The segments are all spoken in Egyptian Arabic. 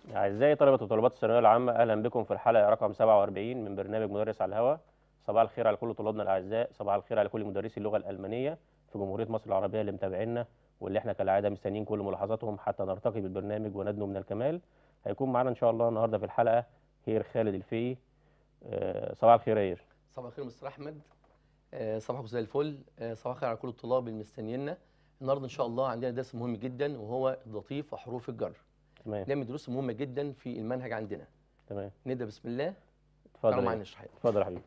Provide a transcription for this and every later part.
أعزائي طلبة وطالبات الثانوية العامة أهلا بكم في الحلقة رقم 47 من برنامج مدرس على الهواء صباح الخير على كل طلابنا الأعزاء صباح الخير على كل مدرسي اللغة الألمانية في جمهورية مصر العربية اللي متابعينا واللي احنا كالعادة مستنيين كل ملاحظاتهم حتى نرتقي بالبرنامج وندنو من الكمال هيكون معانا إن شاء الله النهاردة في الحلقة هير خالد الفي آه، صباح الخير يا هير صباح الخير مستر احمد آه، صباحكم زي الفل آه، صباح الخير على كل الطلاب اللي مستنيينا النهارده ان شاء الله عندنا درس مهم جدا وهو اللطيف وحروف الجر تمام ده من الدروس المهمه جدا في المنهج عندنا تمام نبدا بسم الله اتفضل تعالوا يا معانا هير. نشرح اتفضل يا حبيبي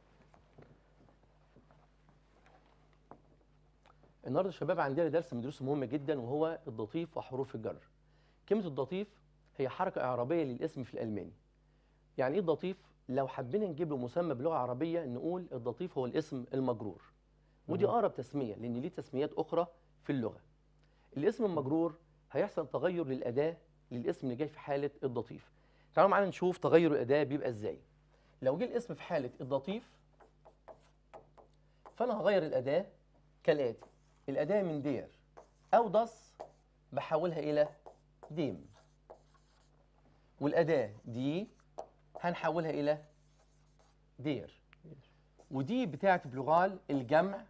النهارده يا شباب عندنا درس من الدروس المهمه جدا وهو اللطيف وحروف الجر كلمه اللطيف هي حركه اعرابيه للاسم في الالماني يعني ايه اللطيف لو حبينا نجيب له مسمى بلغه عربيه نقول اللطيف هو الاسم المجرور ودي مهم. اقرب تسميه لان ليه تسميات اخرى في اللغه الاسم المجرور هيحصل تغير للاداه للاسم اللي جاي في حاله اللطيف تعالوا معانا نشوف تغير الاداه بيبقى ازاي لو جه الاسم في حاله اللطيف فانا هغير الاداه كالاتي الاداه من دير او دس بحولها الى ديم والاداه دي هنحولها الى دير ودي بتاعت بلغال الجمع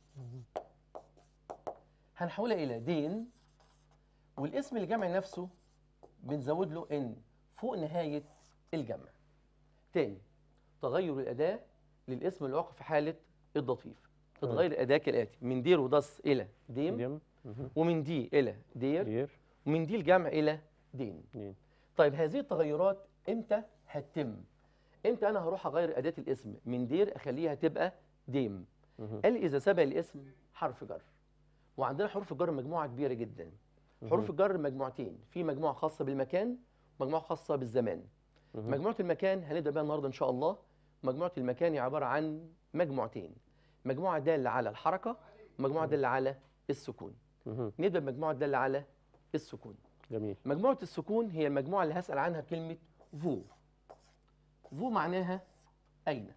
هنحولها الى دين والاسم الجمع نفسه بنزود له ان فوق نهايه الجمع تاني تغير الاداه للاسم اللي واقع في حاله اللطيف تتغير الاداه كالاتي من دير ودس الى ديم ديم مهم. ومن دي الى دير دير ومن دي الجمع الى دين دين طيب هذه التغيرات امتى هتتم امتى انا هروح اغير اداه الاسم من دير اخليها تبقى ديم مهم. قال لي اذا سبق الاسم حرف جر وعندنا حروف الجر مجموعه كبيره جدا حروف مهم. الجر مجموعتين في مجموعه خاصه بالمكان ومجموعه خاصه بالزمان مهم. مجموعه المكان هنبدا بيها النهارده ان شاء الله مجموعه المكان هي عباره عن مجموعتين مجموعه داله على الحركه ومجموعه داله على السكون مهم. نبدا بمجموعه داله على السكون جميل مجموعة السكون هي المجموعة اللي هسأل عنها بكلمة فو فو معناها أين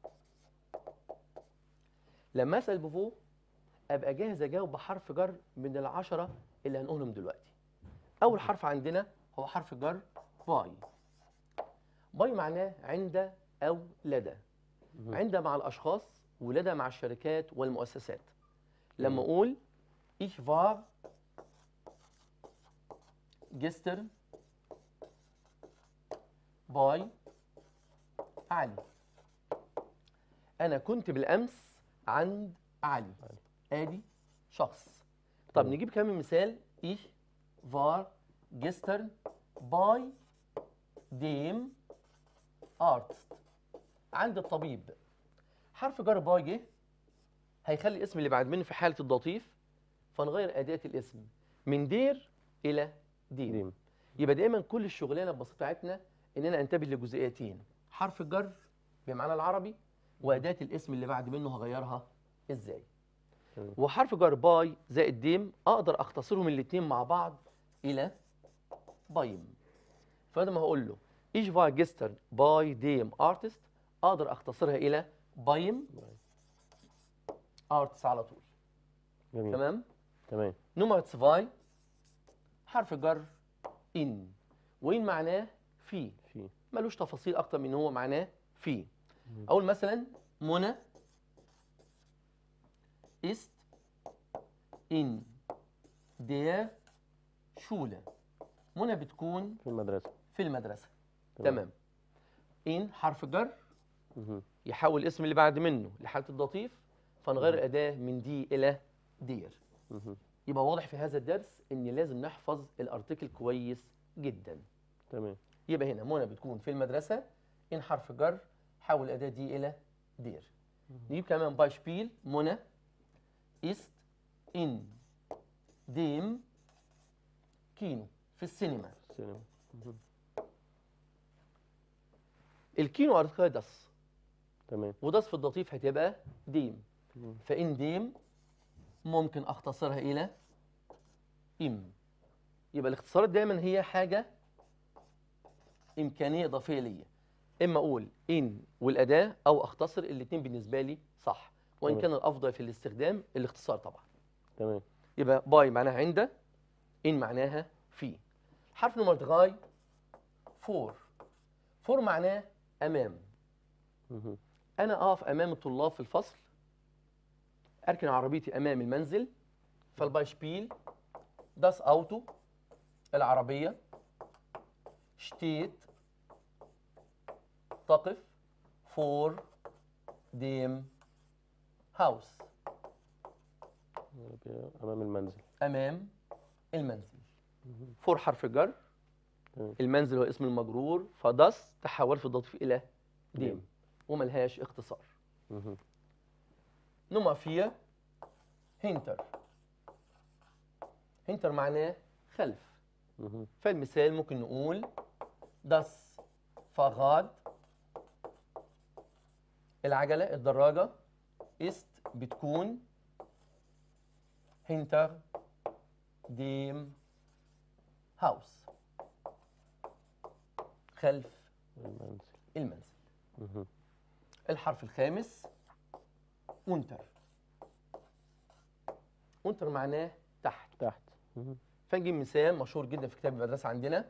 لما أسأل بفو أبقى جاهز أجاوب بحرف جر من العشرة اللي هنقولهم دلوقتي أول حرف عندنا هو حرف الجر باي باي معناه عند أو لدى مهم. عند مع الأشخاص ولدى مع الشركات والمؤسسات لما مم. أقول ich war gestern باي علي انا كنت بالامس عند علي ادي شخص طب تمام. نجيب كمان مثال ich war gestern bei dem Arzt عند الطبيب حرف جر باي جه هيخلي الاسم اللي بعد منه في حاله اللطيف فنغير اداه الاسم من دير الى دين ديم يبقى دايما كل الشغلانه البسيطه بتاعتنا اننا انتبه لجزئيتين حرف الجر بمعنى العربي واداه الاسم اللي بعد منه هغيرها ازاي تمام. وحرف جر باي زائد ديم اقدر اختصرهم الاثنين مع بعض الى بايم فانا ما هقول له ايش فا جستر باي ديم ارتست اقدر اختصرها الى بايم ارتست على طول جميل تمام تمام نمرة 2 حرف جر إن وإن معناه في في ملوش تفاصيل أكتر من هو معناه في مم. أقول مثلا منى ist in der Schule منى بتكون في المدرسة في المدرسة تمام. تمام إن حرف جر مهم. يحول الاسم اللي بعد منه لحالة اللطيف فنغير مم. الأداة من دي إلى دير مهم. يبقى واضح في هذا الدرس ان لازم نحفظ الارتكل كويس جدا تمام يبقى هنا منى بتكون في المدرسه ان حرف جر حول الاداه دي الى دير نجيب كمان بايشبيل منى ist in dem كينو في السينما السينما مهم. الكينو ارتكل دس تمام ودس في اللطيف هتبقى ديم مم. فإن ديم ممكن أختصرها إلى إم يبقى الاختصارات دايما هي حاجة إمكانية إضافية ليا إما أقول إن والأداة أو أختصر الاتنين بالنسبة لي صح وإن تمام. كان الأفضل في الاستخدام الاختصار طبعا تمام يبقى باي معناها عند إن معناها في حرف نمرة غاي فور فور معناه امام مهم. انا اقف امام الطلاب في الفصل اركن عربيتي امام المنزل فالبايشبيل داس اوتو العربيه شتيت تقف فور ديم هاوس يبقى امام المنزل امام المنزل فور حرف جر تمام. المنزل هو اسم المجرور فداس تحول في الضطف الى ديم ديم. وملهاش اختصار مهم. نمرة فيها هنتر هنتر معناه خلف مهم. فالمثال ممكن نقول das Fahrrad العجلة الدراجة ist بتكون hinter dem Haus خلف المنزل المنزل مهم. الحرف الخامس unter unter معناه تحت تحت مهم. فنجيب مثال مشهور جدا في كتاب المدرسة عندنا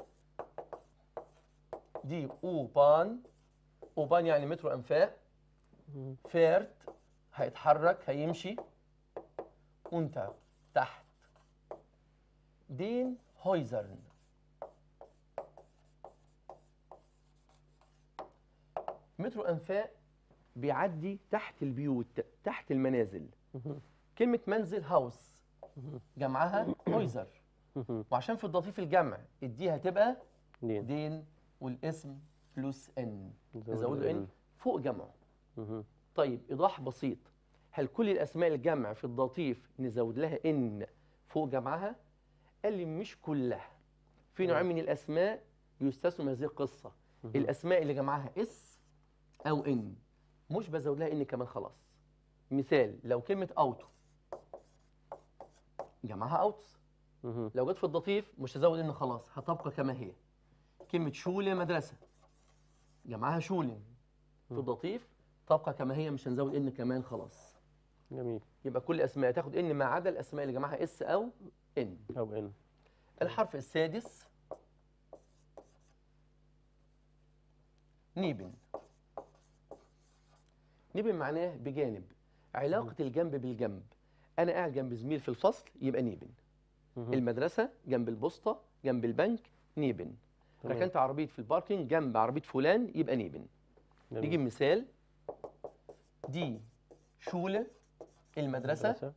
دي أوبان أوبان يعني مترو أنفاق مهم. فيرت هيتحرك هيمشي أنت تحت دين هويزرن مترو أنفاق بيعدي تحت البيوت تحت المنازل مهم. كلمة منزل هاوس مهم. جمعها هويزر مهم. وعشان في الضفيف الجمع الدي هتبقى دين دين والاسم بلس ان نزود نزوده ان ال. فوق جمعه مهم. طيب ايضاح بسيط هل كل الاسماء الجمع في الضفيف نزود لها ان فوق جمعها قال لي مش كلها في نوعين من الاسماء بيستثنوا من هذه القصه مهم. الاسماء اللي جمعها اس او ان مش بزود لها ان كمان خلاص مثال لو كلمه اوتو جمعها اوتس مهم. لو جت في الضفيف مش هزود ان خلاص هتبقى كما هي كلمة شولة مدرسة جمعها شولن في مم. الضفيف تبقى كما هي مش هنزود ان كمان خلاص جميل يبقى كل اسماء تاخد ان ما عدا الاسماء اللي جمعها اس او ان او ان الحرف السادس نيبن نيبن معناه بجانب علاقة الجنب بالجنب أنا قاعد جنب زميل في الفصل يبقى نيبن مهم. المدرسة جنب البوسطة جنب البنك نيبن تمام. ركنت عربية في الباركينج جنب عربية فلان يبقى نيبن جميل. نيجي مثال دي شولة المدرسة مدرسة.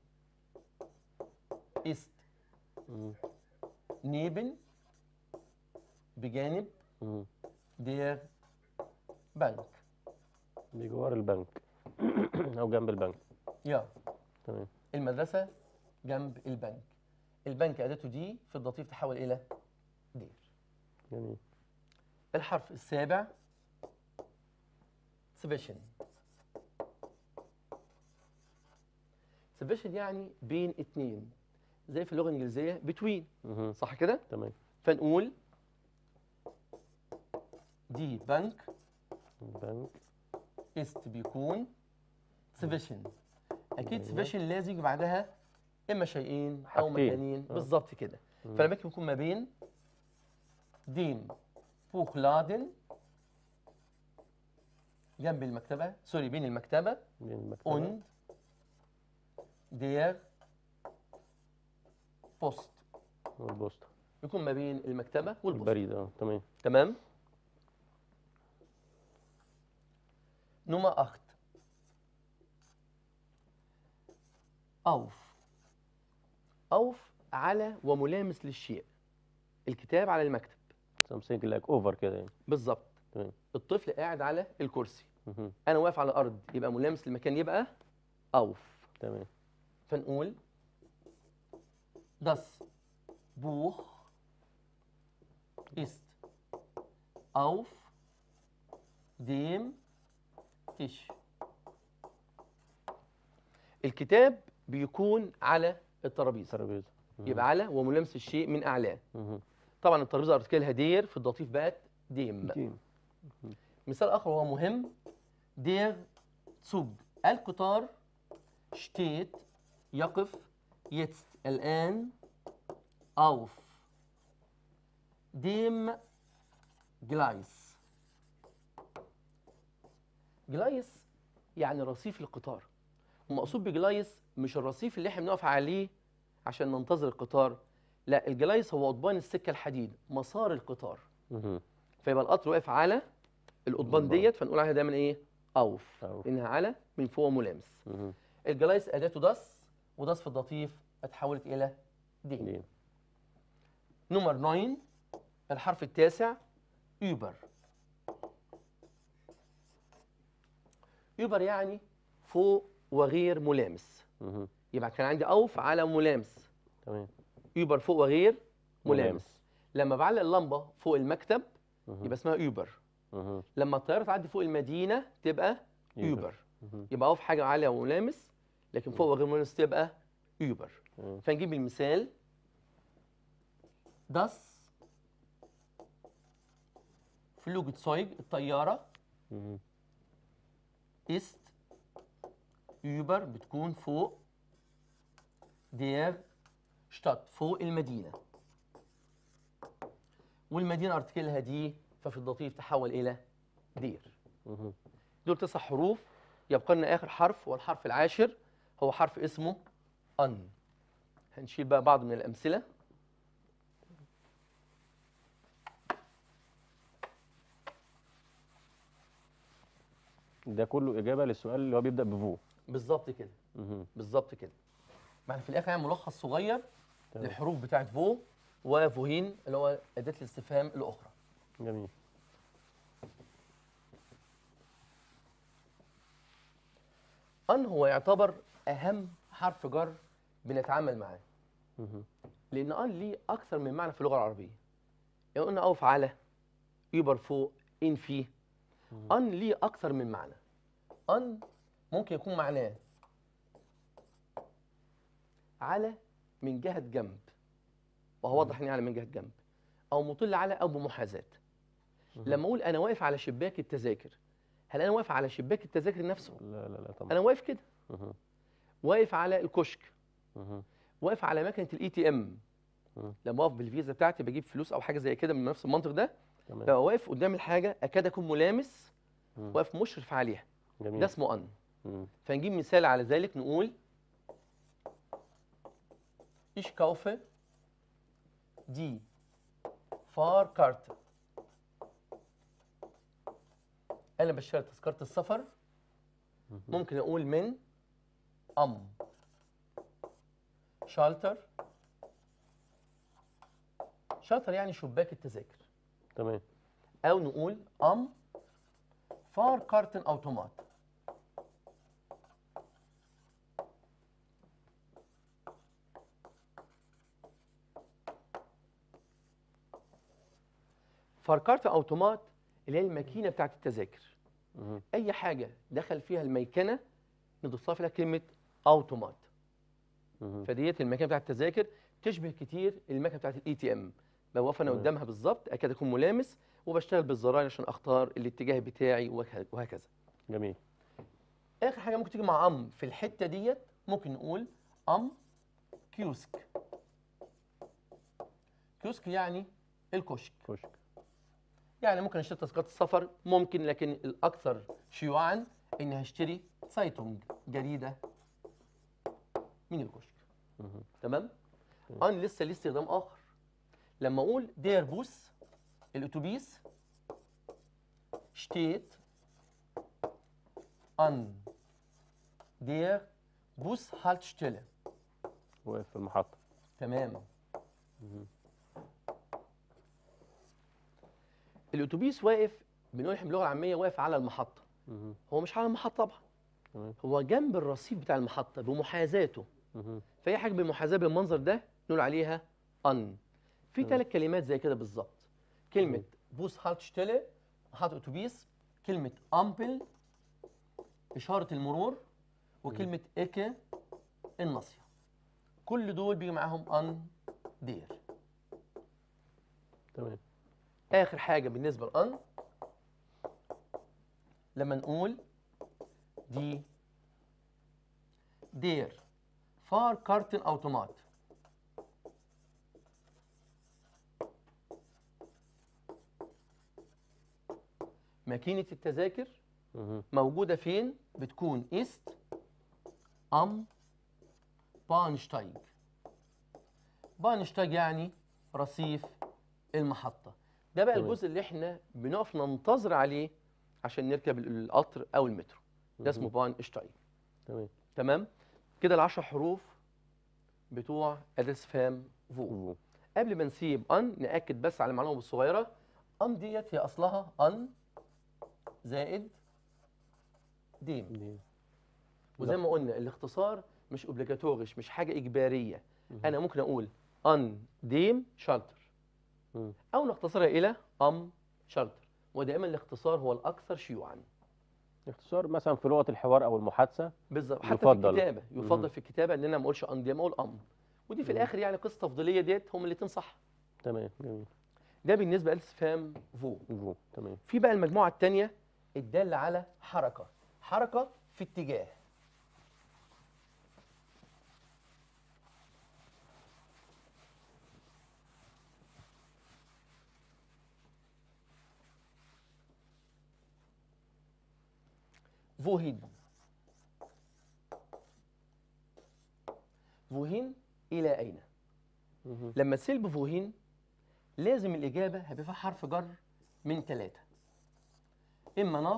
ist مهم. neben بجانب مهم. der Bank بجوار البنك او جنب البنك يا تمام المدرسة جنب البنك البنك أداته دي في الضفيف تحول إلى دير جميل الحرف السابع سبيشن سبيشن يعني بين اتنين زي في اللغة الإنجليزية between مهم. صح كده؟ تمام فنقول دي بنك البنك است بيكون سبيشن اكيد أيوة. سبيشن لازم يجي بعدها اما شيئين او حاجتين. مكانين آه. بالظبط كده مم. فلما يكون ما بين ديم بوخلادن جنب المكتبه سوري بين المكتبه بين المكتبة und der بوست والبوسطة يكون ما بين المكتبه والبوست البريد اه تمام تمام Nummer 8 auf auf على وملامس للشيء الكتاب على المكتب سامسونج لايك اوفر كده يعني بالظبط تمام الطفل قاعد على الكرسي مهم. انا واقف على الارض يبقى ملامس للمكان يبقى auf تمام فنقول das Buch ist auf dem Tisch الكتاب بيكون على الترابيزه ترابيزة مهم. يبقى على وملامس الشيء من اعلاه مهم. طبعا الترابيزه ارتكلها دير في الضفيف بقت ديم ديم. مثال اخر وهو مهم دير زوج القطار steht يقف jetzt الآن auf dem جلايس جلايس يعني رصيف القطار ومقصود بجلايس مش الرصيف اللي احنا بنقف عليه عشان ننتظر القطار لا الجلايس هو قضبان السكه الحديد مسار القطار مهم. فيبقى القطر واقف على القضبان قضبان. ديت فنقول عليها دايما ايه اوف أوف. لانها على من فوق ملامس مهم. الجلايس اداته دس ودس في الدطيف اتحولت الى دي دي. نمر 9 الحرف التاسع يوبر يوبر يعني فوق وغير ملامس مهم. يبقى كان عندي اوف على ملامس تمام يوبر فوق وغير ملامس ملامس. لما بعلق اللمبه فوق المكتب مهم. يبقى اسمها يوبر مهم. لما الطياره تعدي فوق المدينه تبقى يوبر مهم. يبقى اوف حاجه عاليه وملامس لكن فوق وغير ملامس تبقى يوبر تمام. فنجيب المثال das Flugzeug الطيارة مهم. ist über بتكون فوق der Stadt فوق المدينة والمدينة ارتكلها دي ففي الدطيف تحول إلى دير مهم. دول تسع حروف يبقى لنا آخر حرف والحرف العاشر هو حرف اسمه أن هنشيل بقى بعض من الأمثلة ده كله اجابه للسؤال اللي هو بيبدا بفو بالظبط كده مهم. بالظبط كده ما احنا في الاخر هنعمل ملخص صغير تمام. للحروف بتاعت فو وفوهين اللي هو اداه الاستفهام الاخرى جميل ان هو يعتبر اهم حرف جر بنتعامل معاه مهم. لان ان ليه اكثر من معنى في اللغه العربيه يعني قلنا اوف على يبر فوق ان في ان ليه اكثر من معنى ان ممكن يكون معناه على من جهه جنب وهو واضح ان على من جهه جنب او مطل على او بمحاذاه لما اقول انا واقف على شباك التذاكر هل انا واقف على شباك التذاكر نفسه لا لا لا طبعا انا واقف كده مهم. واقف على الكشك مهم. واقف على مكنه الاي تي ام مم. لما اقف بالفيزا بتاعتي بجيب فلوس او حاجه زي كده من نفس المنطق ده تمام ببقى واقف قدام الحاجه اكاد اكون ملامس مم. واقف مشرف عليها جميل ده اسمه ان مم. فنجيب مثال على ذلك نقول Ich kaufe die Fahrkarte أنا بشتري تذكرة السفر ممكن أقول من أم شالتر شالتر يعني شباك التذاكر تمام أو نقول أم فاركارتن أوتومات فاركارت اوتومات اللي هي الماكينه بتاعت التذاكر مهم. اي حاجه دخل فيها الميكنه نضيف لها كلمه اوتومات مهم. فديت الماكينه بتاعت التذاكر تشبه كتير الماكينه بتاعت الاي تي ام بوقف انا تمام. قدامها بالظبط اكاد اكون ملامس وبشتغل بالزراير عشان اختار الاتجاه بتاعي وه- وهكذا جميل اخر حاجه ممكن تيجي مع ام في الحته ديت ممكن نقول ام كيوسك كيوسك يعني الكشك كشك يعني ممكن اشتري تذكره السفر ممكن لكن الاكثر شيوعا اني هشتري سايتونج جريده من الكشك مهم. تمام تمام. ان لسه ليه استخدام اخر لما اقول دير بوس الاتوبيس steht an der Bushaltestelle واقف في المحطه تمام مهم. الاتوبيس واقف بنقول احنا باللغه العاميه واقف على المحطه مهم. هو مش على المحطه طبعا تمام هو جنب الرصيف بتاع المحطه بمحاذاته مهم. فاي حاجه بمحاذاه بالمنظر ده نقول عليها ان في تمام. ثلاث كلمات زي كده بالظبط كلمه بوس هالتشتله محطه اتوبيس كلمه امبل اشاره المرور وكلمه ايكا الناصيه كل دول بيجي معاهم ان دير تمام اخر حاجه بالنسبه لان لما نقول دي دير فار كارتن اوتومات ماكينه التذاكر مهم. موجوده فين بتكون ايست ام بانشتايج بانشتايج يعني رصيف المحطه ده بقى تمام. الجزء اللي احنا بنقف ننتظر عليه عشان نركب القطر او المترو ده اسمه مهم. بانشتايج تمام تمام كده العشر حروف بتوع اداه استفهام فو فو. قبل ما نسيب ان ناكد بس على المعلومه الصغيره ان ديت هي اصلها ان زائد ديم دي. وزي ما قلنا الاختصار مش اوبليجاتوريش مش حاجه اجباريه مهم. انا ممكن اقول ان ديم شالتر مم. او نختصرها الى ام شالتر ودائما الاختصار هو الاكثر شيوعا اختصار مثلا في لغه الحوار او المحادثه بالظبط حتى يفضل. في الكتابه يفضل مهم. في الكتابه ان انا ما اقولش ان ديم اقول ام ودي في مهم. الاخر يعني قصه تفضيليه ديت هم الاثنين صح تمام جميل ده بالنسبه لاستفهام فو فو. تمام في بقى المجموعه الثانيه الداله على حركه حركه في اتجاه wohin wohin الى اين مهم. لما تسيل بفوهين لازم الإجابة هيبقى فيها حرف جر من ثلاثة إما ناخ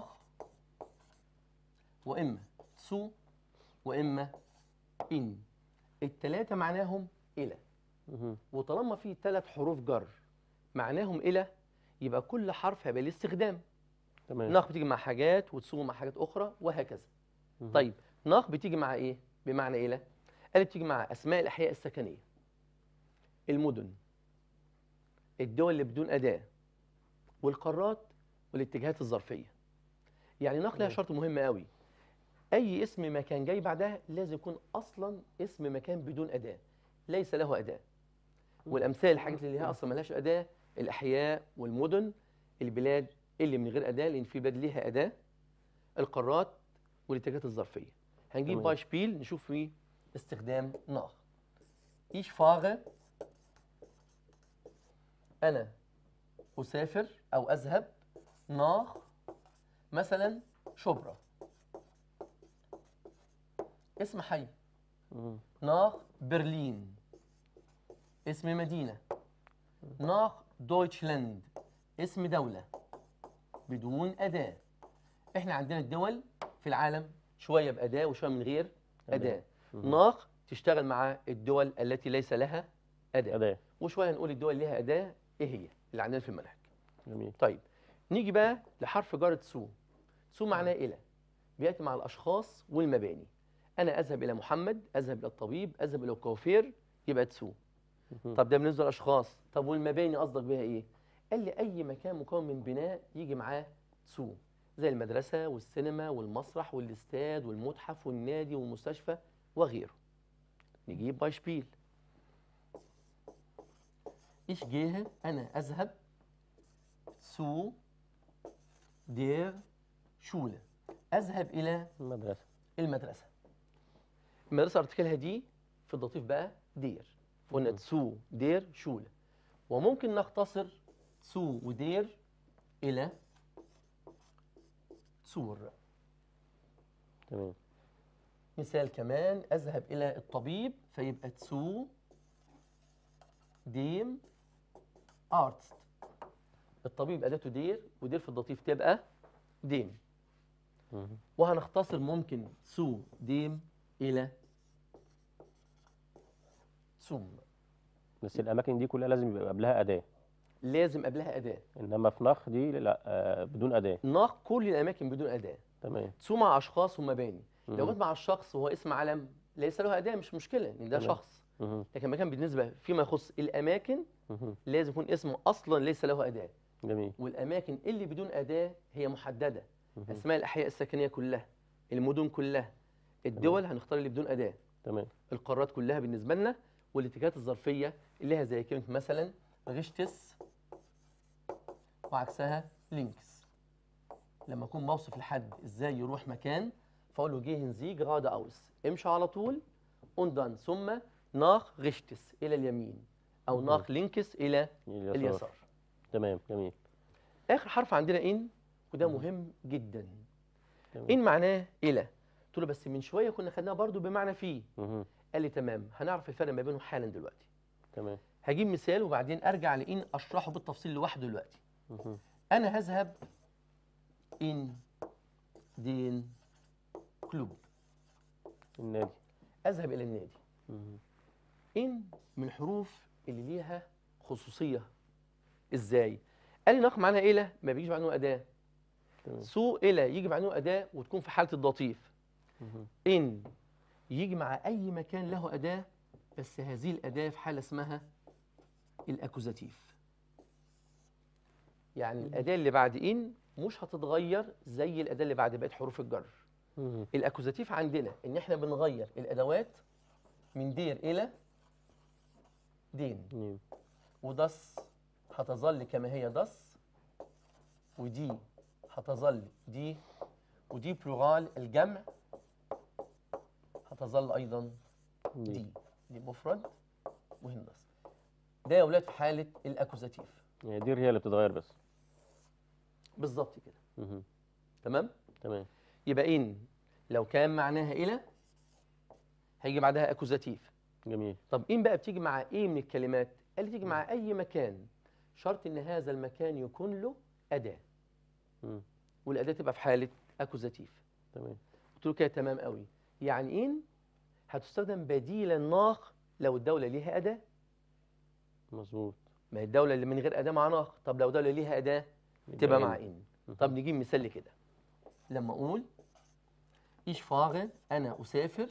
وإما سو وإما إن التلاتة معناهم إلى مهم. وطالما في ثلاث حروف جر معناهم إلى يبقى كل حرف هيبقى ليه استخدام تمام ناخ بتيجي مع حاجات وتسو مع حاجات أخرى وهكذا مهم. طيب ناخ بتيجي مع إيه؟ بمعنى إلى؟ قالت بتيجي مع أسماء الأحياء السكنية المدن الدول اللي بدون أداة والقارات والاتجاهات الظرفية يعني ناخ لها تمام. شرط مهم قوي أي اسم مكان جاي بعدها لازم يكون أصلا اسم مكان بدون أداة ليس له أداة والأمثال الحاجات اللي ليها أصلا ملهاش أداة الأحياء والمدن البلاد اللي من غير أداة لأن في بلاد ليها أداة القارات والاتجاهات الظرفية هنجيب تمام. بايشبيل نشوف فيه استخدام ناخ Ich fahre أنا أسافر أو أذهب nach مثلا شبرا اسم حي مهم. nach برلين اسم مدينة nach Deutschland اسم دولة بدون أداة احنا عندنا الدول في العالم شوية بأداة وشوية من غير أداة مهم. ناخ تشتغل مع الدول التي ليس لها أداة أداة وشوية نقول الدول اللي لها أداة إيه هي اللي عندنا في المنهج جميل طيب نيجي بقى لحرف جارة سو سو معناه إلى بيأتي مع الأشخاص والمباني أنا أذهب إلى محمد أذهب إلى الطبيب أذهب إلى الكوافير يبقى تسو مهم. طب ده بالنسبة للأشخاص طب والمباني قصدك بيها إيه؟ قال لي أي مكان مكون من بناء يجي معاه سو زي المدرسة والسينما والمسرح والاستاد والمتحف والنادي والمستشفى وغيره نجيب بايشبيل Ich gehe أنا أذهب zu der Schule أذهب إلى المدرسة المدرسة المدرسة ارتكلها دي في الضطيف بقى دير قلنا مم. تسو دير شولة وممكن نختصر تسو ودير إلى تسور تمام مثال كمان أذهب إلى الطبيب فيبقى تسو ديم أرتست الطبيب أداته دير ودير في الضطيف تبقى ديم مهم. وهنختصر ممكن سو ديم إلى سوم بس الأماكن دي كلها لازم يبقى قبلها أداة لازم قبلها أداة إنما في نخ دي لا آه، بدون أداة ناق كل الأماكن بدون أداة تمام سو مع أشخاص ومباني لو مهم. جت مع الشخص وهو اسم علم ليس له أداة مش مشكلة لأن ده تمام. شخص مهم. لكن مكان بالنسبة فيما يخص الأماكن مهم. لازم يكون اسمه أصلا ليس له أداة جميل والأماكن اللي بدون أداة هي محددة مهم. أسماء الأحياء السكنية كلها المدن كلها الدول هنختار اللي بدون أداة تمام القارات كلها بالنسبة لنا والاتجاهات الظرفية اللي هي زي كلمة مثلا غشتس وعكسها لينكس لما أكون بوصف لحد إزاي يروح مكان فأقول له جيهن زيج غادا أوس امشي على طول und ثم ناخ غشتس إلى اليمين أو مهم. ناخ لينكس إلى اليسار اليسار تمام جميل آخر حرف عندنا إن وده مم. مهم جدا تمام ان معناه الى قلت له بس من شويه كنا خدناها برضو بمعنى في مهم. قال لي تمام هنعرف الفرق ما بينهم حالا دلوقتي تمام هجيب مثال وبعدين ارجع لان اشرحه بالتفصيل لوحده دلوقتي مهم. انا هذهب ان دين كلوب النادي اذهب الى النادي مهم. ان من الحروف اللي ليها خصوصيه ازاي قال لي ناقص معناها الى ما بيجيش معناه اداه تمام سو الى يجي معناه اداه وتكون في حاله الضطيف مهم. ان يجي مع اي مكان له اداه بس هذه الاداه في حاله اسمها الاكوزاتيف يعني الاداه اللي بعد ان مش هتتغير زي الاداه اللي بعد بقيه حروف الجر مهم. الاكوزاتيف عندنا ان احنا بنغير الادوات من دير الى دين مم. ودس هتظل كما هي دس ودي هتظل دي ودي بلورال الجمع هتظل ايضا دي. دي دي مفرد وهندس ده يا ولاد في حاله الاكوزاتيف يعني دي هي اللي بتتغير بس بالظبط كده مهم. تمام تمام يبقى ان لو كان معناها الى هيجي بعدها اكوزاتيف جميل طب ان بقى بتيجي مع ايه من الكلمات قال لي تيجي مع اي مكان شرط ان هذا المكان يكون له اداه مم. والاداه تبقى في حاله اكوزاتيف تمام قلت له كده تمام قوي يعني ان هتستخدم بديلا ناق لو الدوله ليها اداه مظبوط ما هي الدوله اللي من غير اداه مع ناق طب لو دوله ليها اداه تبقى مع ان مهم. طب نجيب مثال لكده لما اقول ich fahre انا اسافر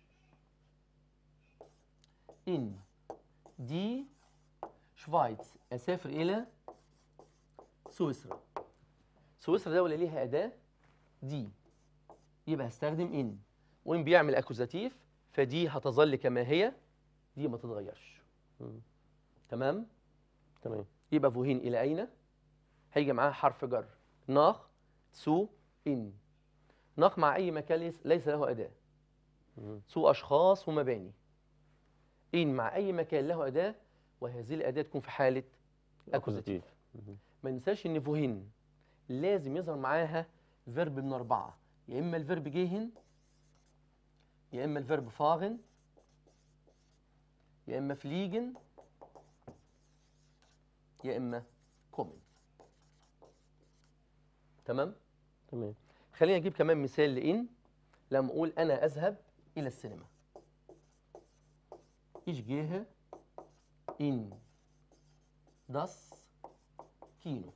in die شفايتس اسافر الى سويسرا سويسرا دوله ليها اداه دي يبقى هستخدم ان وان بيعمل اكوزاتيف فدي هتظل كما هي دي ما تتغيرش مم. تمام تمام يبقى فوهين الى اين هيجي معاها حرف جر ناخ تسو ان ناخ مع اي مكان ليس- ليس له اداه مم. سو اشخاص ومباني ان مع اي مكان له اداه وهذه الاداه تكون في حاله اكوزاتيف مهم. ما ننساش ان فوهين لازم يظهر معاها فيرب من اربعه يا اما الفيرب جيهن يا اما الفيرب فاغن يا اما فليجن يا اما كومن تمام تمام خلينا نجيب كمان مثال لإن لما أقول أنا أذهب إلى السينما Ich gehe in das Kino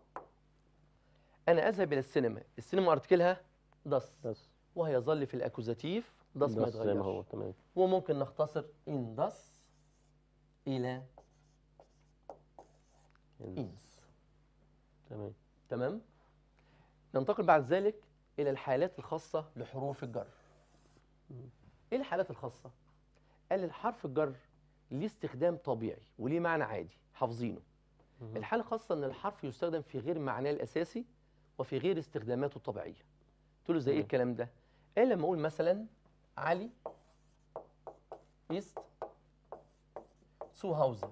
أنا أذهب إلى السينما السينما أرتكلها das بس وهيظل في الأكوزاتيف das ما بس زي ما هو يتغيرش تمام وممكن نختصر in das إلى يعني ins تمام تمام ننتقل بعد ذلك الى الحالات الخاصه لحروف الجر ايه الحالات الخاصه قال الحرف الجر ليه استخدام طبيعي وليه معنى عادي حافظينه مهم. الحاله الخاصه ان الحرف يستخدم في غير معناه الاساسي وفي غير استخداماته الطبيعيه قلت له زي ايه تمام. الكلام ده قال لما اقول مثلا علي ist zu Hause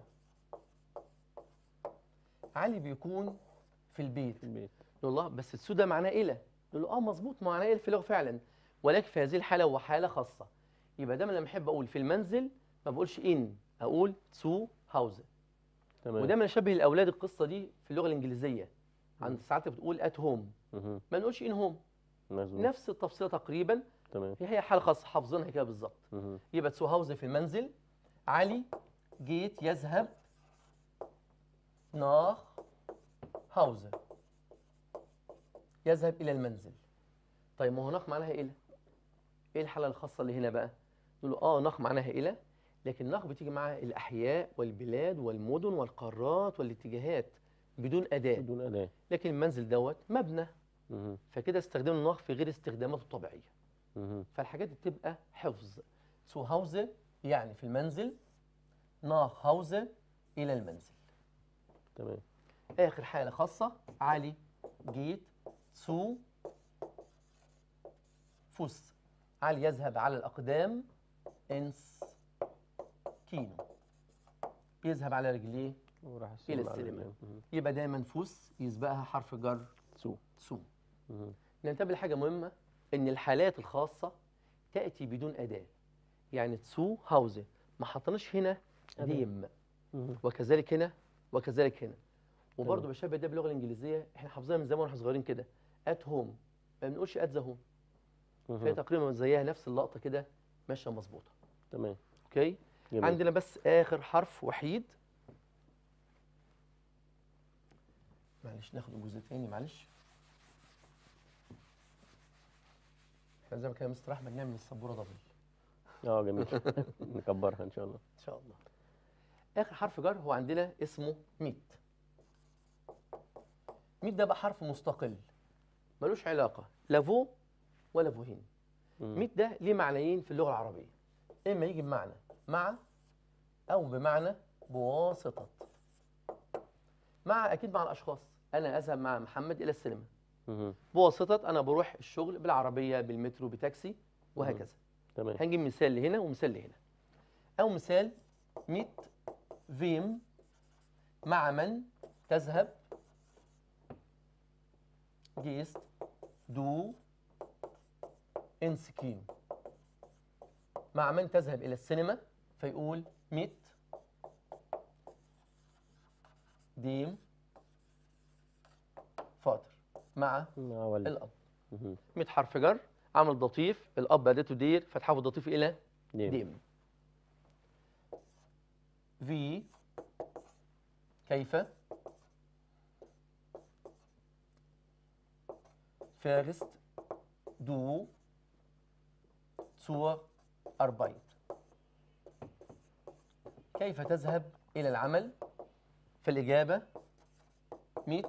علي بيكون في البيت في البيت يقول الله بس السو ده معناه إلى يقول له اه مظبوط معناه إلى في اللغة فعلا ولكن في هذه الحالة هو حالة خاصة يبقى دايما لما احب اقول في المنزل ما بقولش ان اقول تو هاوز تمام ودايما اشبه الاولاد القصة دي في اللغة الانجليزية عند مم. ساعات بتقول ات هوم مهم. ما نقولش ان هوم مظبوط نفس التفصيلة تقريبا تمام هي هي حالة خاصة حافظينها كده بالظبط مهم. يبقى تو هاوز في المنزل علي جيت يذهب nach هاوزه يذهب إلى المنزل طيب ما هو ناخ معناها إلى إيه الحالة الخاصة اللي هنا بقى نقول له آه ناخ معناها إلى لكن ناخ بتيجي معاها الأحياء والبلاد والمدن والقارات والاتجاهات بدون أداة بدون أداة لكن المنزل دوت مبنى مهم. فكده استخدام الناخ في غير استخداماته الطبيعية مهم. فالحاجات دي بتبقى حفظ zu Hause يعني في المنزل nach Hause إلى المنزل تمام آخر حالة خاصة علي جيت zu فوس علي يذهب على الأقدام ins كينو يذهب على رجليه وراح إلى على السينما. الرجال. مهم. يبقى دايما فوس يسبقها حرف جر سو سو مهم. ننتبه لحاجة مهمة إن الحالات الخاصة تأتي بدون أداة يعني تسو هاوزن ما حطناش هنا أداة. ديم مهم. وكذلك هنا وكذلك هنا وبرضه تمام. بشبه ده باللغة الإنجليزية إحنا حافظينها من زمان واحنا صغيرين كده ات هوم ما بنقولش ات ذا هوم فهي مهم. تقريبا زيها نفس اللقطة كده ماشية مظبوطة تمام أوكي جميل عندنا بس آخر حرف وحيد معلش ناخد الجزء تاني معلش احنا زي ما كان مستر احمد نعمل السبوره دبل اه جميل نكبرها ان شاء الله ان شاء الله اخر حرف جر هو عندنا اسمه ميت ميت ده بقى حرف مستقل ملوش علاقه لا فو ولا فوهين مم. ميت ده ليه معنيين في اللغه العربيه اما يجي بمعنى مع او بمعنى بواسطه مع اكيد مع الاشخاص انا اذهب مع محمد الى السينما مهم. بواسطه انا بروح الشغل بالعربيه بالمترو بتاكسي وهكذا تمام هنجيب مثال لهنا ومثال لهنا أو مثال ميت فيم مع من تذهب جيست دو انسكين مع من تذهب إلى السينما فيقول ميت ديم فاطر مع مع ولد الأب مهم. 100 حرف جر عمل ضطيف الاب اداته دير فتحول الضطيف الى ديم. ديم في كيف فارست دو zur Arbeit كيف تذهب إلى العمل فالإجابة mit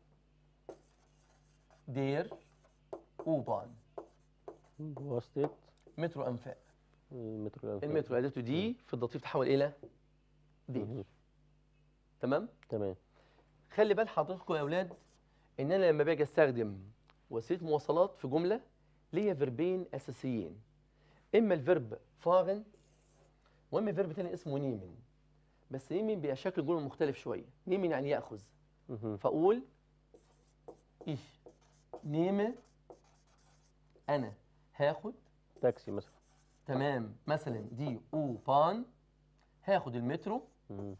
der U-Bahn بواسطة مترو أنفاق المترو الأنفاق. المترو أداته دي في الضطيف تحول إلى دير مهم. تمام تمام خلي بال حضراتكم يا اولاد ان انا لما باجي استخدم وسيله مواصلات في جمله ليا فيربين اساسيين اما الفيرب فاغن واما فيرب تاني اسمه نيمن بس نيمن بيبقى شكل الجمله مختلف شويه نيمن يعني ياخذ مهم. فاقول ich nehme انا هاخد تاكسي مثلا تمام مثلا دي او بان هاخد المترو مهم.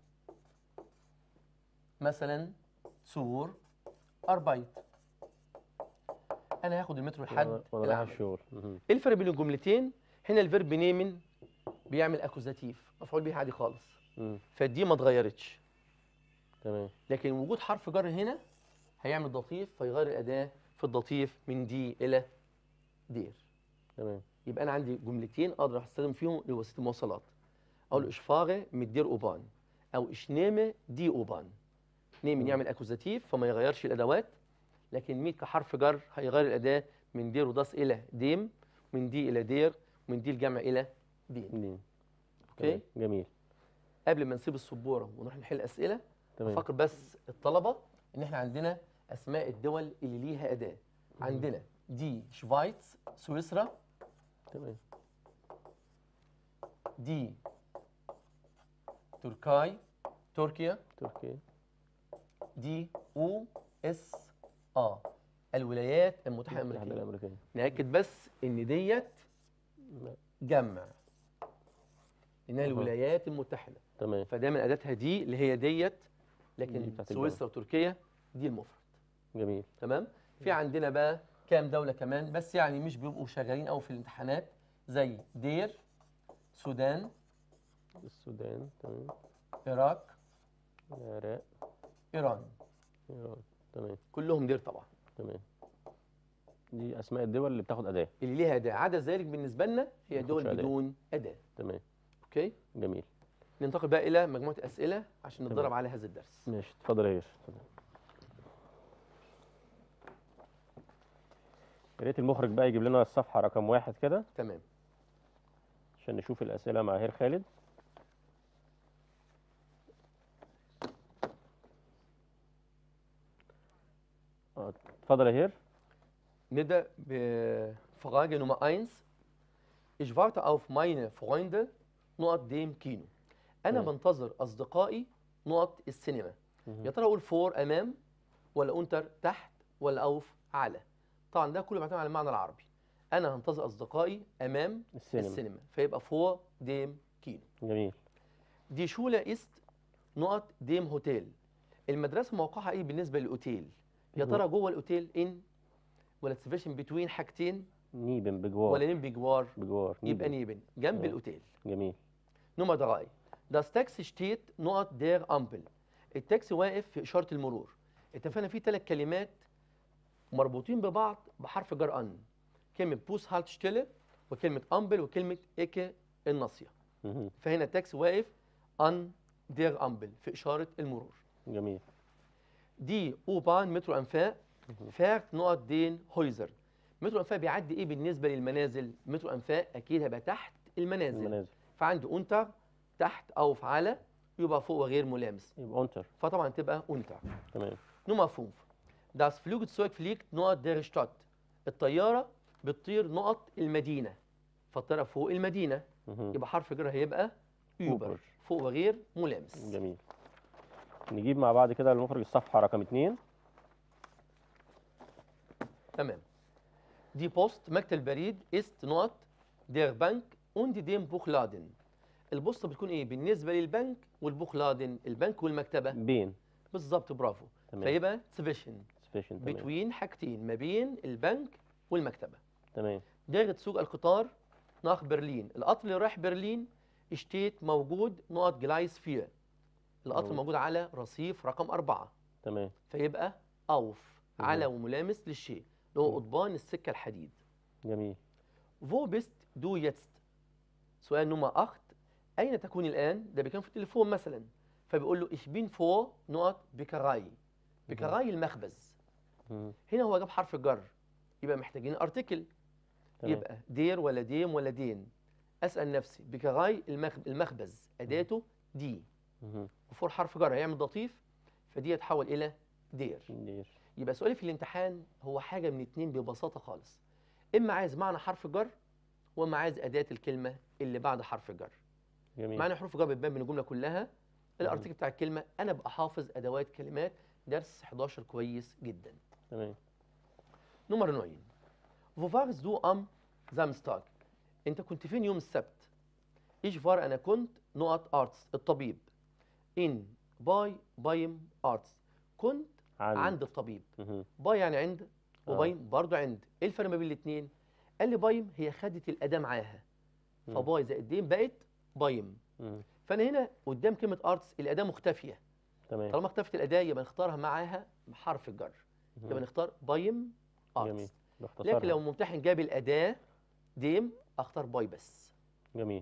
مثلا سور أربايت أنا هاخد المترو لحد وانا رايح العمل الشغل مهم. إيه الفرق بين الجملتين؟ هنا الفيرب نيمن بيعمل أكوزاتيف مفعول به عادي خالص مم. فدي ما اتغيرتش تمام لكن وجود حرف جر هنا هيعمل ضطيف فيغير الأداة في الضطيف من دي إلى دير تمام يبقى أنا عندي جملتين أقدر أستخدم فيهم لوسيلة المواصلات أقول إشفاغه mit دير أوبان أو إشنيمه دي أوبان نيمن مم. يعمل أكوزاتيف فما يغيرش الأدوات لكن ميت كحرف جر هيغير الأداة من دير وداس إلى ديم من دي إلى دير ومن دي الجمع إلى دين دي. أوكي تمام. جميل قبل ما نسيب السبورة ونروح نحل أسئلة تمام أفكر بس الطلبة إن إحنا عندنا أسماء الدول اللي ليها أداة عندنا دي شفايتس سويسرا تمام دي تركاي تركيا تركيا دي او اس ا الولايات المتحده الاتحاد الامريكيه الامريكي ناكد بس ان ديت لا. جمع انها أها. الولايات المتحده تمام فدايما اداتها دي اللي هي ديت دي لكن بتاعت سويسرا وتركيا دي المفرد جميل تمام في عندنا بقى كام دوله كمان بس يعني مش بيبقوا شغالين قوي في الامتحانات زي دير السودان السودان تمام العراق العراق ايران إيران. تمام كلهم دير طبعا تمام دي اسماء الدول اللي بتاخد اداه اللي ليها اداه عدا ذلك بالنسبه لنا هي ما دول تاخدش أداة. بدون اداه تمام اوكي جميل ننتقل بقى الى مجموعه اسئله عشان تمام. نتدرب على هذا الدرس ماشي اتفضل يا يوسف اتفضل. يا ريت المخرج بقى يجيب لنا الصفحه رقم واحد كده تمام عشان نشوف الاسئله مع هير خالد آه، اتفضل يا هير نبدا بفراغ نمرة 1 Ich warte auf meine Freunde نقط ديم كينو انا تمام. بنتظر اصدقائي نقط السينما مهم. يا ترى اقول فور امام ولا انتر تحت ولا أوف على طبعا ده كله بيعتمد على المعنى العربي أنا هنتظر أصدقائي أمام السينما السينما فيبقى فور ديم كينو جميل دي شولة إست نقط ديم هوتيل المدرسة موقعها إيه بالنسبة للأوتيل يا ترى جوه الأوتيل إن ولا سيفيشن بتوين حاجتين نيبن بجوار ولا نيم بجوار بجوار يبقى نيبن. نيبن جنب تمام. الأوتيل جميل نمرة drei. Das Taxi steht نقط der Ampel. التاكسي واقف في إشارة المرور. اتفقنا في ثلاث كلمات مربوطين ببعض بحرف جر أن. كلمة بوس هالت شتيله وكلمة أمبل وكلمة إيكي الناصية. مهم. فهنا التاكسي واقف أن دير أمبل في إشارة المرور. جميل دي أوبان مترو أنفاق فاكت نقط دين هويزر. مترو أنفاق بيعدي إيه بالنسبة للمنازل؟ مترو أنفاق أكيد هيبقى تحت المنازل. المنازل فعندي أنتر تحت أو في على يبقى فوق وغير ملامس يبقى اونتر فطبعا تبقى أنتر تمام نمرة 5 Das Flugzeug fliegt نقط der Stadt الطيارة بتطير نقط المدينة فالطيارة فوق المدينة مهم. يبقى حرف جر هيبقى يوبر أوبر. فوق وغير ملامس جميل نجيب مع بعض كده المخرج الصفحة رقم اتنين تمام دي بوست مكتب البريد است نقط der Bank und dem Buchladen البوسطة بتكون ايه بالنسبة للبنك والبوخلادن البنك والمكتبة بين بالظبط برافو تمام فيبقى سفيشن سفيشن تمام بتوين حاجتين ما بين البنك والمكتبه تمام داغت سوق القطار ناخ برلين القطر اللي رايح برلين اشتيت موجود نقط جلايس فيه القطر موجود. موجود على رصيف رقم أربعة تمام فيبقى أوف مهم. على وملامس للشيء اللي هو مم. قضبان السكة الحديد جميل فو بيست دو يتست سؤال نمرة أخت أين تكون الآن؟ ده بيكون في التليفون مثلا فبيقول له إيش بين فو نقط بكراي بكراي المخبز مهم. هنا هو جاب حرف الجر يبقى محتاجين ارتكل تمام يبقى دير ولا ديم ولا دين اسال نفسي بكغاي المخ... المخبز اداته دي مهم. وفور حرف جر هيعمل لطيف فدي يتحول الى دير دير يبقى سؤالي في الامتحان هو حاجه من اتنين ببساطه خالص اما عايز معنى حرف الجر واما عايز اداه الكلمه اللي بعد حرف الجر جميل معنى حروف الجر بتبان من الجمله كلها الارتكل بتاع الكلمه انا ابقى حافظ ادوات كلمات درس 11 كويس جدا تمام نمر 9 Wo warst du am Samstag؟ أنت كنت فين يوم السبت؟ Ich war أنا كنت نقط أرتس الطبيب. In باي بايم أرتس كنت عند, عند الطبيب. مهم. باي يعني عند آه. وبايم برضه عند. إيه الفرق ما بين الاتنين؟ قال لي بايم هي خدت الأداة معاها. مم. فباي زائد دين بقت بايم. مم. فأنا هنا قدام كلمة أرتس الأداة مختفية. تمام طالما اختفت الأداة يبقى نختارها معاها بحرف الجر. يبقى مهم. نختار بايم جميل أرتس. باختصار لكن لو ممتحن جاب الأداة ديم أختار باي بس. جميل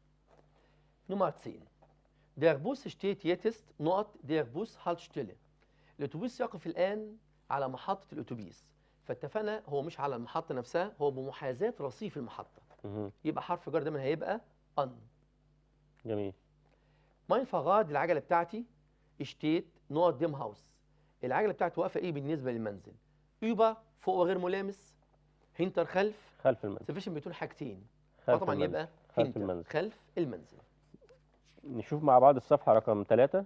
Nummer 10. Der Bus steht jetzt نقط der Bus Haltestelle. الأتوبيس يقف الآن على محطة الأتوبيس. فاتفقنا هو مش على المحطة نفسها هو بمحاذاة رصيف المحطة. مهم. يبقى حرف جر دايما هيبقى أن. جميل ماين فغاد العجلة بتاعتي اشتيت نقط ديم هاوس. العجلة بتاعتي واقفة إيه بالنسبة للمنزل؟ يبقى فوق وغير ملامس هنتر خلف خلف المنزل سفيشن بتقول حاجتين. خلف فطبعا المنزل. يبقى خلف هنتر المنزل خلف المنزل. نشوف مع بعض الصفحة رقم ثلاثة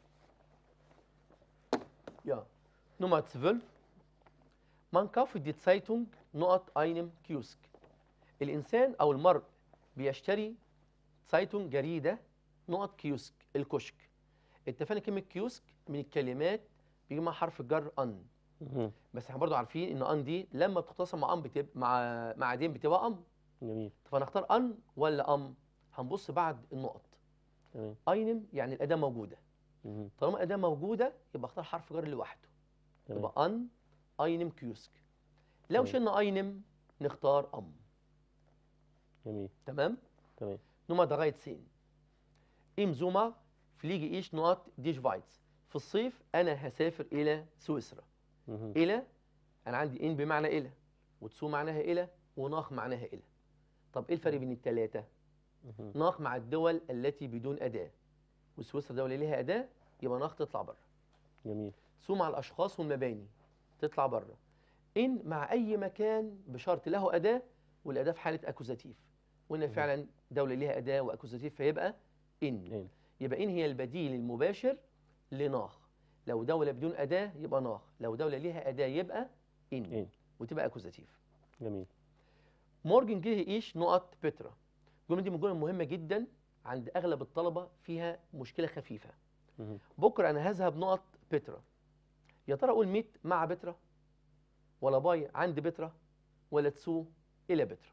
Ja. Nummer 12. Man kauft die Zeitung نقط einem Kiosk. الإنسان أو المرء بيشتري Zeitung جريدة نقط كيوسك الكشك. اتفقنا كلمة كيوسك من الكلمات بيجي مع حرف الجر أن. مهم. بس احنا برضو عارفين إن أن دي لما بتختصر مع أن بتبقى مع مع دين بتبقى أم. جميل فنختار أن ولا أم؟ هنبص بعد النقط. تمام أينم يعني الأداة موجودة. مهم. طالما الأداة موجودة يبقى اختار حرف جر لوحده. تمام يبقى ان اينم كيوسك لو تمام. شلنا اينم نختار ام جميل تمام تمام نمرة 13 im Sommer fliege ich نقط دي شفايتس في الصيف انا هسافر الى سويسرا مهم. الى انا عندي ان بمعنى الى وتسو معناها الى وناخ معناها الى طب ايه الفرق بين الثلاثه مهم. ناخ مع الدول التي بدون اداه وسويسرا دوله ليها اداه يبقى ناخ تطلع بره جميل سو مع الاشخاص والمباني تطلع بره ان مع اي مكان بشرط له اداه والاداه في حاله اكوزاتيف وان مم. فعلا دوله ليها اداه واكوزاتيف فيبقى ان إن. يبقى ان هي البديل المباشر لناخ لو دوله بدون اداه يبقى ناخ لو دوله ليها اداه يبقى ان إن. وتبقى اكوزاتيف جميل مورجن جه يعيش نقط بترا الجمله دي من الجمل المهمه جدا عند اغلب الطلبه فيها مشكله خفيفه مهم. بكره انا هذهب نقط بترا يا ترى اقول ميت مع بترا ولا باي عند بترا ولا تسو الى بترا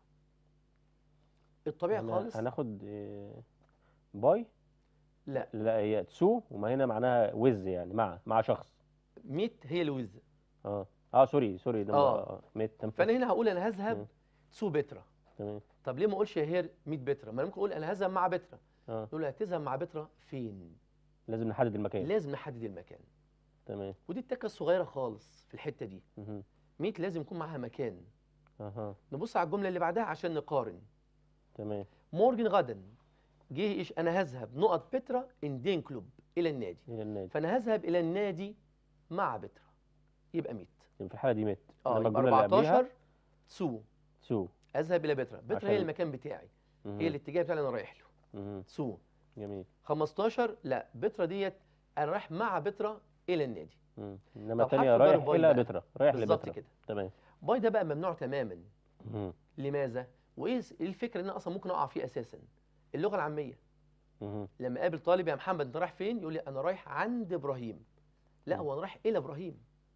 الطبيعي هن- خالص هناخد آه، باي لا لا هي تسو وما هنا معناها وز يعني مع مع شخص ميت هي الوز اه اه سوري سوري ده آه. آه. ميت تنفع فانا هنا هقول انا هذهب مم. تسو بترا تمام طب ليه ما اقولش يا هير 100 بترا ما أنا ممكن اقول انا هذهب مع بترا اه نقول له هتذهب مع بترا فين لازم نحدد المكان لازم نحدد المكان تمام ودي التكه الصغيره خالص في الحته دي مهم. 100 لازم يكون معاها مكان اها نبص على الجمله اللي بعدها عشان نقارن تمام مورجن غدا جه ايش انا هذهب نقط بترا ان دين كلوب الى النادي الى النادي فانا هذهب الى النادي مع بترا يبقى 100 يبقى في الحاله دي ميت اه إنما يبقى الجملة اللي قبليها 14 سو سو اذهب الى بترا بترا عشان- هي المكان بتاعي مهم. هي الاتجاه بتاعي اللي انا رايح له مهم. سو جميل 15 لا بترا ديت انا رايح مع بترا الى النادي مم. انما طب الثانيه حرف رايح جر باي الى بقى. بترا رايح بالظبط لبترا كده تمام باي ده بقى ممنوع تماما مهم. لماذا وايه س- إيه الفكره ان انا اصلا ممكن اقع فيه اساسا اللغه العاميه مهم. لما اقابل طالب يا محمد انت رايح فين يقول لي انا رايح عند ابراهيم لا مم. هو انا رايح الى ابراهيم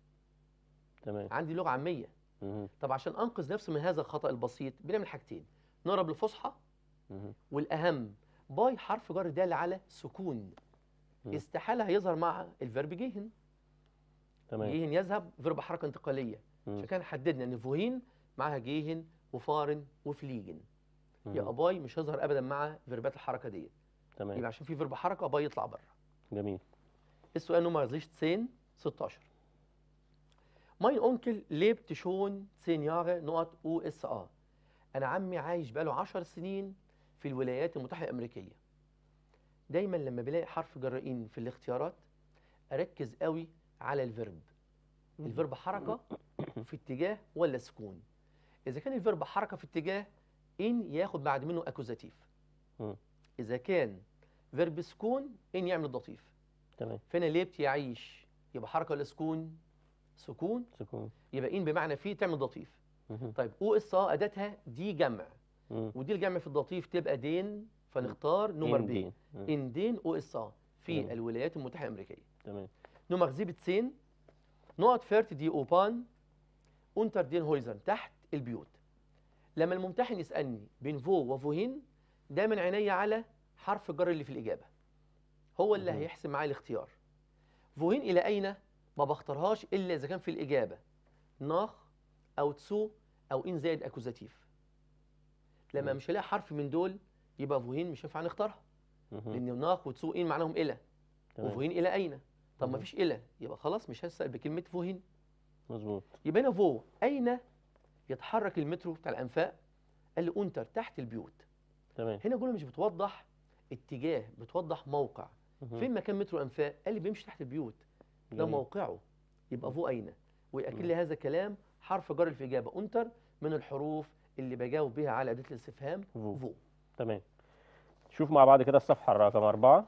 تمام عندي لغه عاميه مهم. طب عشان انقذ نفسي من هذا الخطا البسيط بنعمل حاجتين نقرب الفصحى مهم. والاهم باي حرف جر دال على سكون مم. استحاله هيظهر مع الفيرب جيهن تمام جيهن يذهب فيرب حركه انتقاليه مم. عشان كده حددنا ان فوهين معاها جيهن وفارن وفليجن مهم. يبقى باي مش هيظهر ابدا مع فيربات الحركه ديت تمام يبقى عشان في فيرب حركه باي يطلع بره جميل السؤال نمرة 16 16 Mein Onkel lebt schon 10 Jahre نقط USA أنا عمي عايش بقاله 10 سنين في الولايات المتحدة الأمريكية دايما لما بلاقي حرف جرائين في الاختيارات أركز قوي على الفيرب الفيرب حركة في اتجاه ولا سكون إذا كان الفيرب حركة في اتجاه إن ياخد بعد منه أكوزاتيف مم. إذا كان فيرب سكون إن يعمل ضطيف تمام فين ليبت يعيش يبقى حركه ولا سكون سكون سكون يبقى ان بمعنى في تعمل ضطيف مهم. طيب او اس ا اداتها دي جمع مم. ودي الجمع في الضطيف تبقى دين فنختار نمر إن بي دين. مم. ان دين او اس ا في مم. الولايات المتحده الامريكيه تمام نمر 17 نقط فيرت دي اوبان unter den هويزر تحت البيوت لما الممتحن يسالني بين فو وفوهين دايما عيني على حرف الجر اللي في الاجابه هو اللي مهم. هيحسم معايا الاختيار فوهين الى اين ما بختارهاش الا اذا كان في الاجابه ناخ او تسو او ان زائد اكوزاتيف لما مم. مش هلاقي حرف من دول يبقى فوهين مش هينفع نختارها مهم. لان ناخ وتسو ان معناهم الى تمام. وفوهين الى اين طب ما مهم. فيش الى يبقى خلاص مش هسال بكلمه فوهين مظبوط يبقى هنا فو اين يتحرك المترو بتاع الانفاق قال لي انتر تحت البيوت تمام هنا جمله مش بتوضح اتجاه بتوضح موقع مهم. فين مكان مترو انفاق قال لي بيمشي تحت البيوت ده جميل. موقعه يبقى فو اين ويأكد مم. لي هذا الكلام حرف جر في اجابه انتر من الحروف اللي بجاوب بها على اداه الاستفهام فو. فو تمام شوف مع بعض كده الصفحة رقم أربعة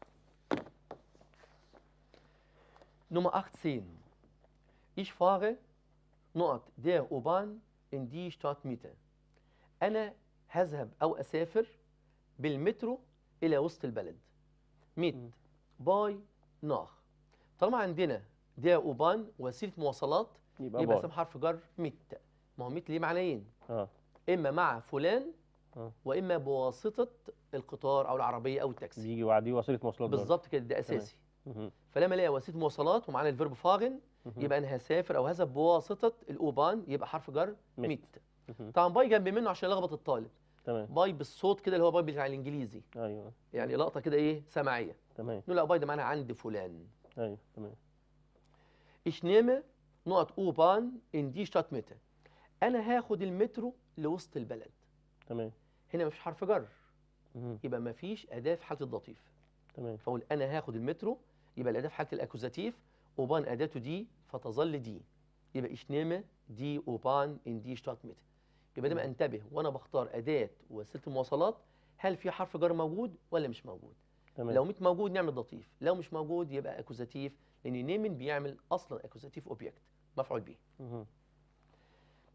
Nummer 18. Ich fahre نقط der U-Bahn in die Stadtmitte. أنا هذهب أو أسافر بالمترو إلى وسط البلد. mit مم. باي nach. طالما عندنا der U-Bahn وسيلة مواصلات يبقى يبقى باي اسم حرف جر mit. ما هو mit ليه معنيين اه إما مع فلان آه. وإما بواسطة القطار أو العربية أو التاكسي. بيجي وعديه وسيلة مواصلات برضه. بالظبط كده ده أساسي. مهم. فلما الاقي وسيله مواصلات ومعانا الفيرب فاغن مهم. يبقى انا هسافر او هذهب بواسطه الاوبان يبقى حرف جر مت. ميت مهم. طبعا باي جنب منه عشان يلخبط الطالب تمام باي بالصوت كده اللي هو باي بتاع الانجليزي ايوه يعني لقطه كده ايه سماعيه تمام نقول لا باي ده معناها عند فلان ايوه تمام ich nehme نقط اوبان ان دي شتات ميتا انا هاخد المترو لوسط البلد تمام هنا مفيش حرف جر مهم. يبقى مفيش اداه في حاله الضطيف تمام فاقول انا هاخد المترو يبقى الاداه في حاله الاكوزاتيف اوبان اداته دي فتظل دي يبقى ich nehme دي اوبان ان دي شتات ميتا يبقى دايما مم. انتبه وانا بختار اداه وسيله المواصلات هل في حرف جر موجود ولا مش موجود تمام لو ميت موجود نعمل ضطيف لو مش موجود يبقى اكوزاتيف لان نيمن بيعمل اصلا اكوزاتيف اوبجكت مفعول به مهم.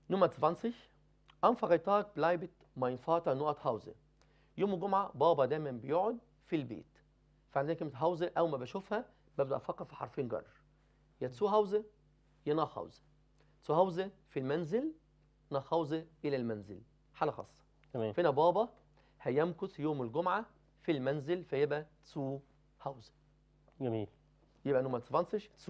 Nummer 20 Am Freitag bleibt mein Vater nur zu Hause يوم الجمعة بابا دايما بيقعد في البيت فعندنا كلمة هاوزه أول ما بشوفها ببدأ أفكر في حرفين جر يا تسو هاوزه يا ناخ هاوزه تسو هاوزه في المنزل ناخ هاوزه إلى المنزل حالة خاصة تمام فينا بابا هيمكث يوم الجمعة في المنزل فيبقى تسو هاوزه جميل يبقى Nummer 20 zu.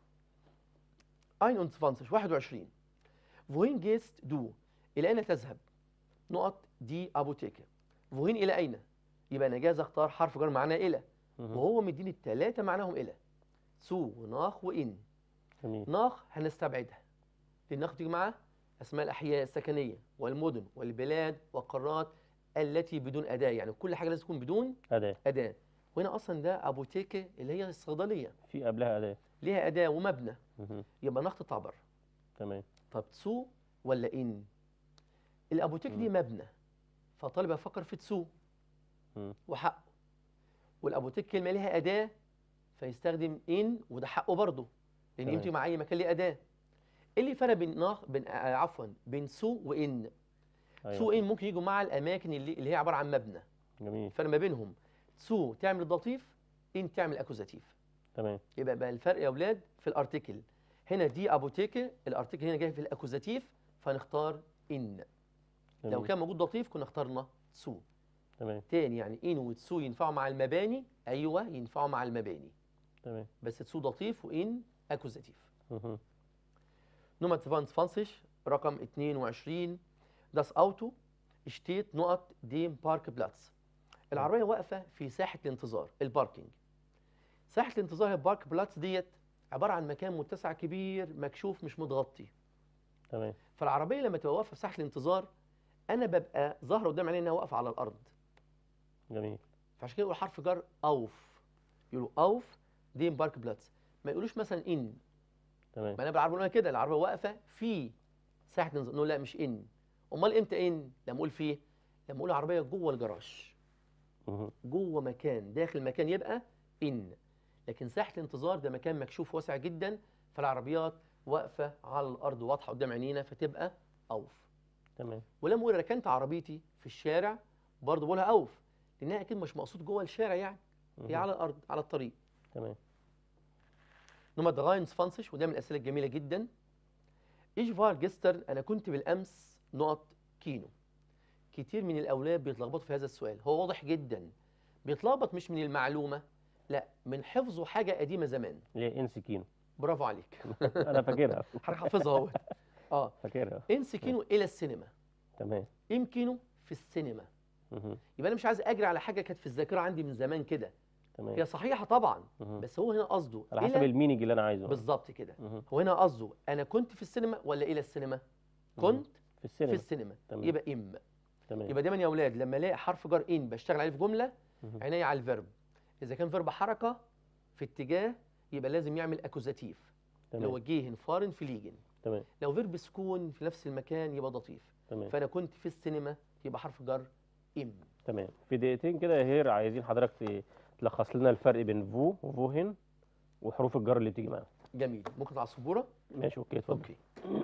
21 21 Wohin gehst du؟ إلى أين تذهب؟ نقط دي أبوتيكا. wohin إلى أين؟ يبقى أنا جاهز أختار حرف جر معناه إلى مهم. وهو مديني الثلاثة معناهم إلى. zu وناخ وإن. جميل ناخ هنستبعدها. لأن ناخ تيجي معاه أسماء الأحياء السكنية والمدن والبلاد والقارات التي بدون أداة يعني كل حاجة لازم تكون بدون أداة أداة. وهنا أصلا ده أبوتيكا اللي هي الصيدلية. في قبلها أداة ليها أداة ومبنى مهم. يبقى ناخد تطلع بره تمام طب تسو ولا إن الأبوتيك دي مبنى فالطالب هيفكر في تسو مم. وحقه والأبوتيك كلمة ليها أداة فيستخدم إن وده حقه برضه لأن تمام. يمتي مع أي مكان ليه أداة إيه اللي فرق بين ناخ بين آه، عفوا بين سو وإن أيوة. سو إن ممكن يجوا مع الأماكن اللي, اللي هي عبارة عن مبنى جميل الفرق ما بينهم سو تعمل الضطيف إن تعمل أكوزاتيف تمام يبقى بقى الفرق يا اولاد في الارتكل هنا دي ابوتيكه الارتكل هنا جاي في الاكوزاتيف فنختار ان لو جميل. كان موجود لطيف كنا اخترنا سو تمام تاني يعني ان وتسو ينفعوا مع المباني ايوه ينفعوا مع المباني تمام بس تسو لطيف وان اكوزاتيف مهم. نمرة 22 رقم 22 das Auto steht نقط dem Parkplatz العربية واقفة في ساحة الانتظار الباركينج ساحة الانتظار هي البارك بلاتس ديت عبارة عن مكان متسع كبير مكشوف مش متغطي تمام فالعربية لما تبقى واقفة في ساحة الانتظار أنا ببقى ظاهرة قدام عيني إنها واقفة على الأرض جميل فعشان كده يقول حرف جر أوف يقولوا أوف ديم بارك بلاتس ما يقولوش مثلا إن تمام ما انا بالعربي بنقول كده العربيه واقفه في ساحه الانتظار نقول لا مش ان امال امتى ان لما اقول فيه لما اقول العربيه جوه الجراج مهم. جوه مكان داخل مكان يبقى ان لكن ساحه الانتظار ده مكان مكشوف واسع جدا فالعربيات واقفه على الارض واضحه قدام عينينا فتبقى اوف تمام ولما اقول ركنت عربيتي في الشارع برضه بقولها اوف لانها اكيد مش مقصود جوه الشارع يعني هي مهم. على الارض على الطريق تمام نمرة 23 وده من الأسئلة الجميلة جدا إيش فار جستر أنا كنت بالأمس نقط كينو كتير من الأولاد بيتلخبطوا في هذا السؤال هو واضح جدا بيتلخبط مش من المعلومة لا من حفظه حاجة قديمة زمان ليه انسي كينو برافو عليك انا فاكرها حضرتك حافظها اهو اه فاكرها انسي كينو إلى السينما تمام ام كينو في السينما مهم. يبقى أنا مش عايز أجري على حاجة كانت في الذاكرة عندي من زمان كده تمام هي صحيحة طبعا مهم. بس هو هنا قصده على حسب إلى المينينج اللي انا عايزه بالظبط كده مهم. هو هنا قصده انا كنت في السينما ولا الى السينما كنت في في السينما السينما تمام. يبقى ام تمام يبقى دايما يا اولاد لما الاقي حرف جر ان بشتغل عليه في جمله مهم. عينيا على الفيرب اذا كان فيرب حركه في اتجاه يبقى لازم يعمل اكوزاتيف لو تمام وجيه فارن فليجن تمام لو فيرب سكون في نفس المكان يبقى لطيف تمام فانا كنت في السينما يبقى حرف جر ام تمام في دقيقتين كده يا هير عايزين حضرتك ت- تلخص لنا الفرق بين فو وفوهن وحروف الجر اللي بتيجي معاهم جميل ممكن على السبوره ماشي اوكي اتفضل اوكي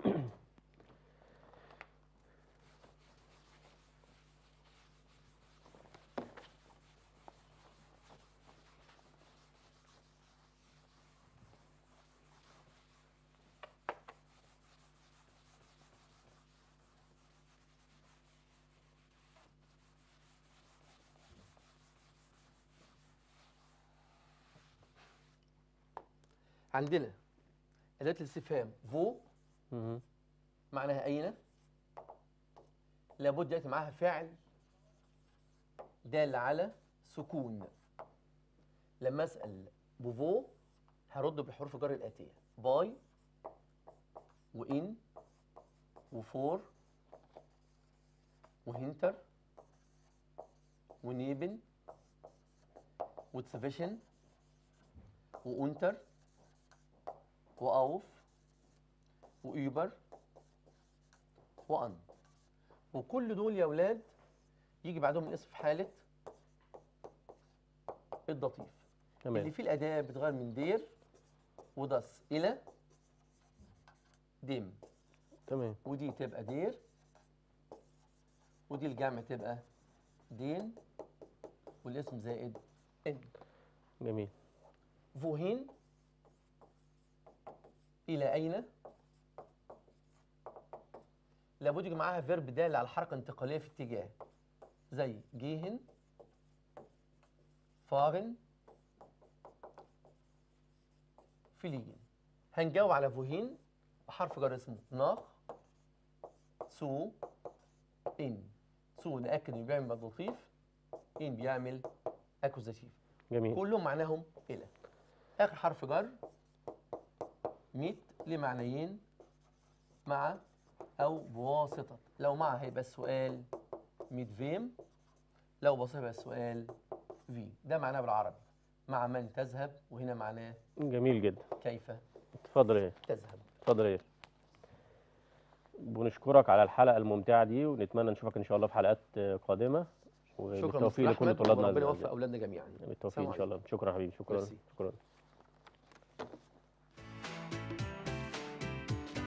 عندنا أداة الاستفهام فو مهم. معناها أين لابد يأتي معاها فعل دال على سكون لما أسأل بوفو هرد بالحروف الجر الآتية باي وإن وفور وهنتر ونيبن وتسفيشن وأنتر وأوف وإيبر وأن وكل دول يا أولاد يجي بعدهم الاسم في حالة الضطيف اللي تمام فيه الأداة بتغير من دير ودس إلى ديم تمام ودي تبقى دير ودي الجمع تبقى دين والاسم زائد ان جميل فوهين إلى أين؟ لابد يجي معاها فيرب دال على الحركة الانتقالية في اتجاه زي جيهن فارن فليجن هنجاوب على فوهين بحرف جر اسمه ناخ سو إن سو نأكد إنه بيعمل مد لطيف إن بيعمل أكوزاتيف جميل كلهم معناهم إلى آخر حرف جر ميت لمعنيين مع أو بواسطة لو مع هيبقى السؤال ميت فيم لو بسيط هيبقى السؤال في ده معناه بالعربي مع من تذهب وهنا معناه جميل جدا كيف اتفضل ايه تذهب اتفضل ايه بنشكرك على الحلقه الممتعه دي ونتمنى نشوفك ان شاء الله في حلقات آه، قادمه شكرا وبالتوفيق مستر لكل أحمد طلابنا وربنا الأعزاء. يوفق أولادنا جميعا بالتوفيق سلام ان شاء الله شكرا حبيبي شكرا ميرسي. شكرا